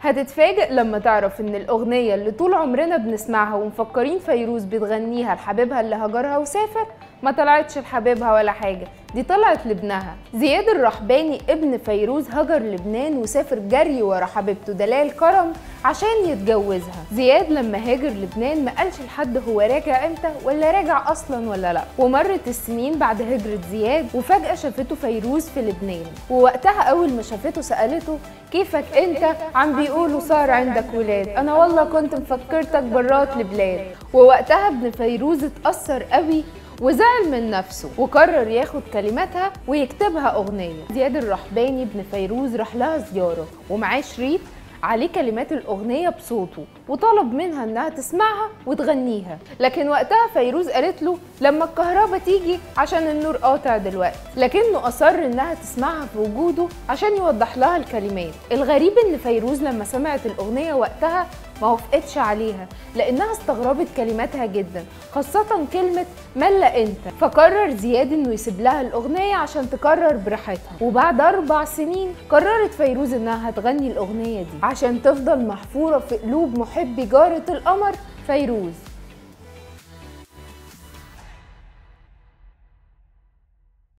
هتتفاجئ لما تعرف ان الاغنية اللي طول عمرنا بنسمعها ومفكرين فيروز بتغنيها لحبيبها اللي هجرها وسافر ما طلعتش لحبيبها ولا حاجة دي طلعت لابنها زياد الرحباني ابن فيروز هجر لبنان وسافر جري ورا حبيبته دلال كرم عشان يتجوزها زياد لما هاجر لبنان ما قالش لحد هو راجع امتى ولا راجع اصلا ولا لا ومرت السنين بعد هجرة زياد وفجأة شافته فيروز في لبنان ووقتها اول ما شافته سألته كيفك انت عم بيقولوا صار عندك ولاد انا والله كنت مفكرتك برات البلاد ووقتها ابن فيروز اتأثر قوي وزعل من نفسه وقرر ياخد كلماتها ويكتبها أغنية زياد الرحباني ابن فيروز راح لها زيارة ومعاه شريط عليه كلمات الأغنية بصوته وطلب منها إنها تسمعها وتغنيها لكن وقتها فيروز قالت له لما الكهرباء تيجي عشان النور قاطع دلوقتي لكنه أصر إنها تسمعها في وجوده عشان يوضح لها الكلمات الغريب إن فيروز لما سمعت الأغنية وقتها ما وافقتش عليها لانها استغربت كلماتها جدا خاصة كلمة ملا انت فقرر زياد انه يسيب لها الاغنية عشان تكرر براحتها وبعد اربع سنين قررت فيروز انها هتغني الاغنية دي عشان تفضل محفورة في قلوب محبي جارة القمر فيروز